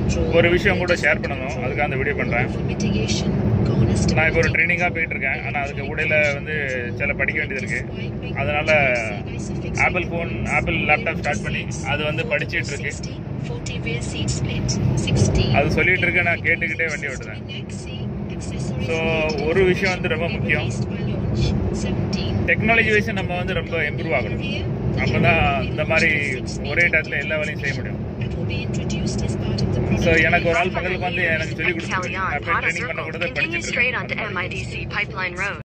ஒரு விஷயம் கூட ஷேர் பண்ணணும் அதுக்காக அந்த வீடியோ பண்ணுறேன் நான் இப்போ ஒரு ட்ரைனிங்காக போயிட்டு இருக்கேன் ஆனால் அதுக்கு இடையில வந்து சில படிக்க வேண்டியது இருக்கு அதனால Apple phone Apple laptop start பண்ணி அது வந்து படிச்சிட்டு இருக்கு அது சொல்லிட்டு இருக்கு நான் கேட்டுக்கிட்டே வண்டி ஓட்டுறேன் ஸோ ஒரு விஷயம் வந்து ரொம்ப முக்கியம் டெக்னாலஜி வைஸ் நம்ம வந்து ரொம்ப இம்ப்ரூவ் ஆகணும் அப்போ தான் இந்த மாதிரி ஒரே டயத்தில் எல்லா வேலையும் செய்ய முடியும் ஸோ எனக்கு ஒரு ஆள் பக்கத்தில் வந்து எனக்கு சொல்லி கொடுத்து Callion, நான் போய் Prada ட்ரைனிங் பண்ண Circle. கூட Continue படிச்சுட்டு straight onto இருக்கேன் MIDC Pipeline Road.